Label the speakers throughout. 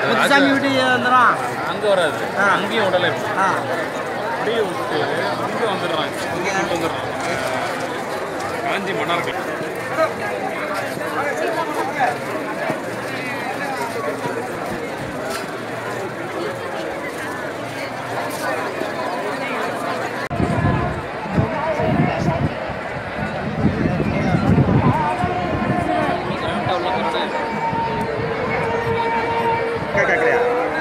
Speaker 1: முத்துசாமி வீட்டுக்கு வந்துடும்
Speaker 2: அங்கே வராது
Speaker 1: ஆ.
Speaker 2: அங்கேயும் உடலை
Speaker 1: ஆ
Speaker 2: அப்படியே விட்டு இங்கே வந்துடுறாங்க இங்கே வந்துடுறாங்க காஞ்சி மன்னார்கள்
Speaker 1: கேட்கலையா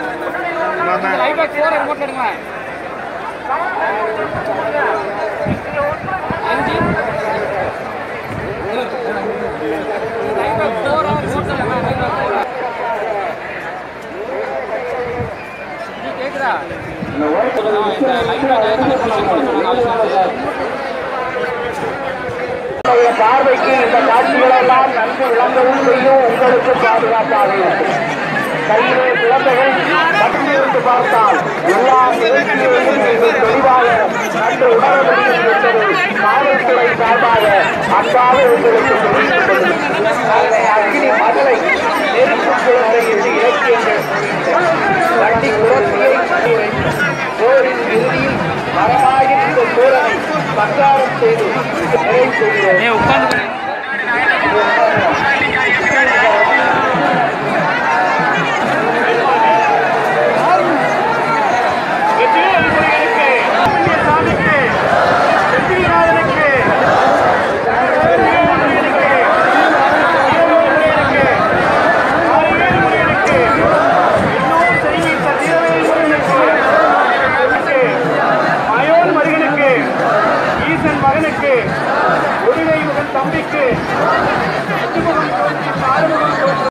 Speaker 3: உங்களுடைய பார்வைக்கு இந்த காட்சிகள் எல்லாம் நன்கு விளங்கவும் செய்யும் உங்களுக்கு பாதுகாப்பாக இருக்கும் கையிலே குழந்தைகள் கட்டிலிருந்து பார்த்தால் எல்லா நிகழ்ச்சிகளிலும் நீங்கள் தெளிவாக நன்கு உணர முடியும் என்பது காவல்துறை சார்பாக அன்பாக உங்களுக்கு தெரிவித்துக் கொள்கிறேன். அதனை அக்னி மகளை நெருப்பு குழந்தை என்று இலக்கியங்கள் வண்டி குழந்தையை போரின் இறுதியில் மரமாகின்ற சூழலை பங்காரம் செய்து நிறைவு செய்கிறோம்